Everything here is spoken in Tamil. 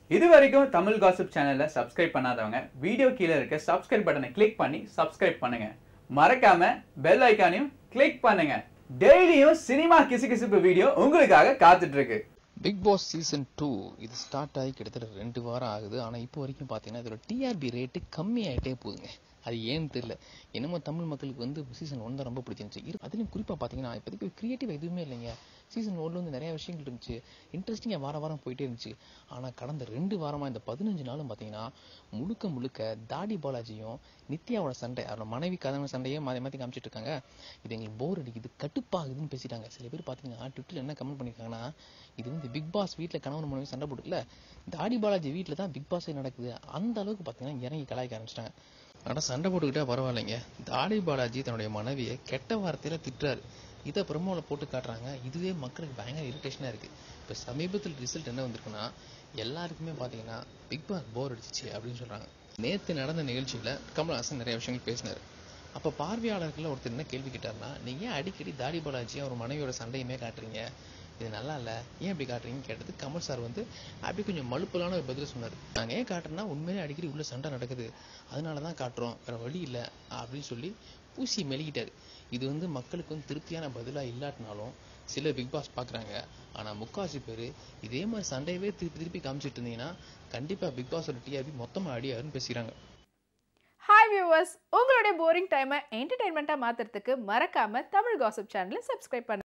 இது வரைக்கும் தமிழ் காசிப் சேனலை சப்ஸ்கிரைப் பண்ணாதவங்க வீடியோ கீழே இருக்க சப்ஸ்கிரைப் பட்டனை கிளிக் பண்ணி சப்ஸ்கிரைப் பண்ணுங்க மறக்காம பெல் ஐக்கானையும் கிளிக் பண்ணுங்க டெய்லியும் சினிமா கிசுகிசுப்பு வீடியோ உங்களுக்காக காத்துட்டு இருக்கு பிக் பாஸ் சீசன் டூ இது ஸ்டார்ட் ஆகி கிட்டத்தட்ட ரெண்டு வாரம் ஆகுது ஆனால் இப்போ வரைக்கும் பார்த்தீங்கன்னா இதோட டிஆர்பி ரேட்டு கம்மியாயிட்டே போகுதுங்க அது ஏன்னு தெரியல என்னமோ தமிழ் மக்களுக்கு வந்து சீசன் ஒன் தான் ரொம்ப பிடிச்சிருந்துச்சு இரு அதுலேயும் குறிப்பாக பார்த்தீங்கன்னா இப்போதைக்கு கிரியேட்டிவ் எதுவுமே இல்லைங்க சீசன் ஒன்ல வந்து நிறைய விஷயங்கள் இருந்துச்சு இன்ட்ரெஸ்டிங்காக வார வாரம் போயிட்டே இருந்துச்சு ஆனால் கடந்த ரெண்டு வாரமாக இந்த பதினஞ்சு நாளும் பார்த்தீங்கன்னா முழுக்க முழுக்க தாடி பாலாஜியும் நித்யாவோட சண்டை அவரோட மனைவி கதவ சண்டையே மாற்றி மாற்றி காமிச்சிட்டு இருக்காங்க இது எங்களுக்கு போர் அடிக்குது கட்டுப்பாகுதுன்னு பேசிட்டாங்க சில பேர் பார்த்தீங்கன்னா ட்விட்டரில் என்ன கமெண்ட் பண்ணியிருக்காங்கன்னா இது வந்து பிக் பாஸ் வீட்டில் கணவன் மனைவி சண்டை போட்டுக்கல தாடி பாலாஜி வீட்டில் தான் பிக் பாஸே நடக்குது அந்த அளவுக்கு பார்த்தீங்கன்னா இறங்கி கலாய்க்க ஆரம்பிச்சிட்டாங்க ஆனால் சண்டை போட்டுக்கிட்டே பரவாயில்லைங்க தாடி பாலாஜி தன்னுடைய மனைவியை கெட்ட வார்த்தையில திட்டுறாரு இதை ப்ரமோவில் போட்டு காட்டுறாங்க இதுவே மக்களுக்கு பயங்கர இரிட்டேஷனாக இருக்குது இப்போ சமீபத்தில் ரிசல்ட் என்ன வந்திருக்குன்னா எல்லாருக்குமே பார்த்தீங்கன்னா பிக் பாஸ் போர் அடிச்சிச்சு அப்படின்னு சொல்கிறாங்க நேற்று நடந்த நிகழ்ச்சியில் கமல்ஹாசன் நிறைய விஷயங்கள் பேசினார் அப்போ பார்வையாளர்கள் ஒருத்தர் என்ன கேள்வி கேட்டார்னா நீங்கள் ஏன் அடிக்கடி தாடி பாலாஜி அவர் மனைவியோட சண்டையுமே காட்டுறீங்க இது நல்லா இல்லை ஏன் இப்படி காட்டுறீங்கன்னு கேட்டது கமல் சார் வந்து அப்படி கொஞ்சம் மலுப்பலான ஒரு பதில் சொன்னார் நாங்கள் ஏன் காட்டுறோன்னா உண்மையிலே அடிக்கடி உள்ள சண்டை நடக்குது அதனால தான் காட்டுறோம் வேற வழி இல்லை அப்படின்னு சொல்லி பூசி மெலிக்கிட்டாரு இது வந்து மக்களுக்கு வந்து திருப்தியான பதிலாக இல்லாட்டினாலும் சில பிக் பாஸ் பார்க்குறாங்க ஆனால் முக்காசி பேர் இதே மாதிரி சண்டையவே திருப்பி திருப்பி காமிச்சிட்டு இருந்தீங்கன்னா கண்டிப்பாக பிக் பாஸோட டிஆர்பி மொத்தமாக அடியாருன்னு பேசுகிறாங்க ஹாய் வியூவர்ஸ் உங்களுடைய போரிங் டைமை என்டர்டைன்மெண்ட்டாக மாற்றுறதுக்கு மறக்காம தமிழ் காசிப் சேனலை சப்ஸ்கிரைப் பண்ணுங்க